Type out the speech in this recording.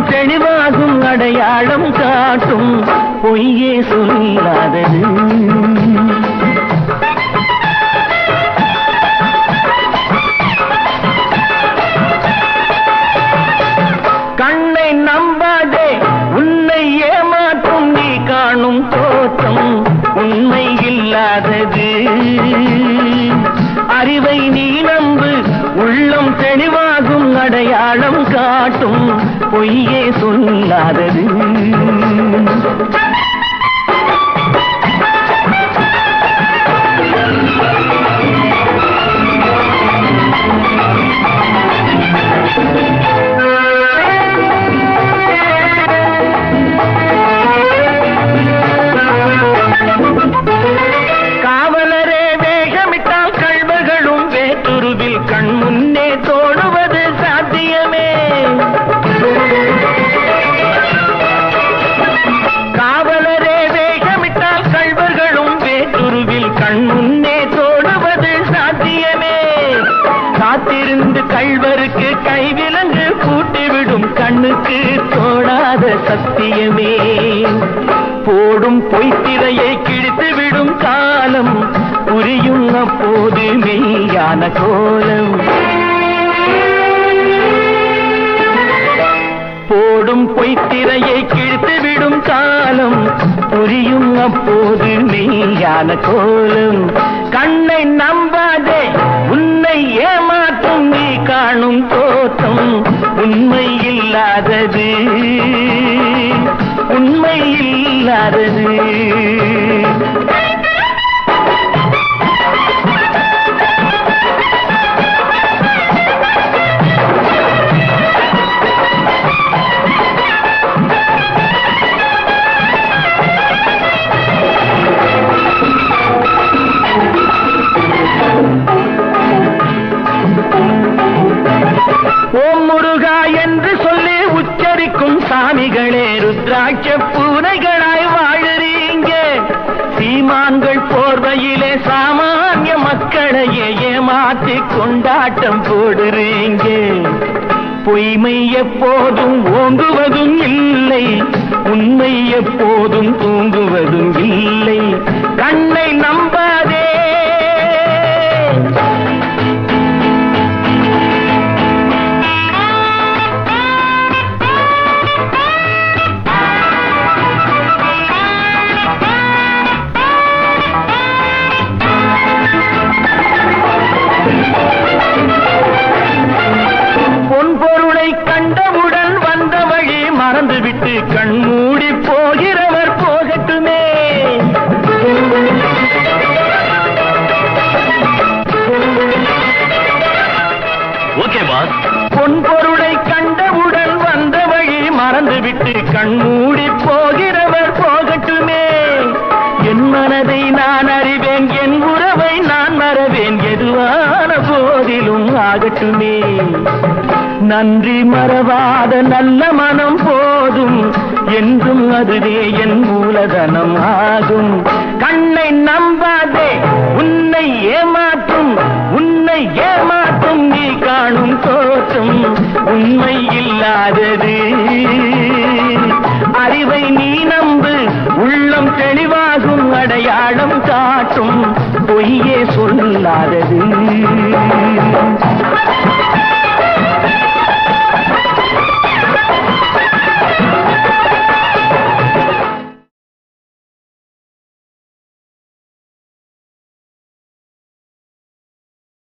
தெளிவாகும் அடையாளம் காட்டும் பொய்யே சொல்லாதது கண்ணை நம்பாதே உன்னை ஏமாற்றும் நீ காணும் தோற்றம் உண்மை இல்லாதது அறிவை நீ நம்பு உள்ளம் தெளிவாகும் அடையாளம் காட்டும் பொய்யே சொல்லாதது காவலரே வேகமிட்டால் கள்வர்களும் வேற்றுருவில் கண் முன்னே தோடுவது சாத்தியமே காவலரே வேகமிட்டால் கள்வர்களும் வேற்றுருவில் கண் முன்னே தோடுவது சாத்தியமே காத்திருந்து கள்வருக்கு கைவிலங்கு பூட்டிவிடும் கண்ணுக்கு தோடாத சத்தியமே போடும் பொய்த்திரையை கிழித்து விடும் காலம் புரியும் அப்போது மெய்யான கோலம் போடும் பொய்த்திரையை கிழித்து விடும் காலம் புரியும் அப்போது மெய்யான கோலம் கண்ணை நம்பாதே உன்னை ஏமாற்றும் நீ காணும் தோற்றம் உண்மை இல்லாதது உண்மை இல்லாதது ஓம் முருகா என்று சொல்லி உச்சரிக்கும் சாமிகளே ருத்ராட்ச பூனைகளாய் வாழுறீங்க சீமான்கள் போர்வையிலே சாமானிய மக்களையே ஏமாற்றி கொண்டாட்டம் போடுறீங்க பொய்மை எப்போதும் ஓங்குவதும் இல்லை உண்மை எப்போதும் தூங்குவதும் இல்லை கண்ணை நம்பாதே பொன் பொருளை கண்டவுடன் வந்த வழி மறந்துவிட்டு கண் மூடி போகிறவர் போகட்டுமே ஓகே பாஸ் பொன் பொருளை கண்டவுடன் வந்த வழி மறந்துவிட்டு கண் மூடி போகிறவர் போகட்டுமே என் மனதை நான் அறிவேன் என் உறவை நான் மறவேன் எதுவான போதிலும் ஆகட்டுமே நன்றி மறவாத நல்ல மனம் போதும் என்றும் அதுவே என் மூலதனம் ஆகும் கண்ணை நம்பாதே உன்னை ஏமாற்றும் உன்னை ஏமாற்றும் நீ காணும் தோற்றம் உண்மை இல்லாதது அறிவை நீ நம்பு உள்ளம் தெளிவாகும் அடையாளம் காட்டும் பொய்யே சொல்லாதது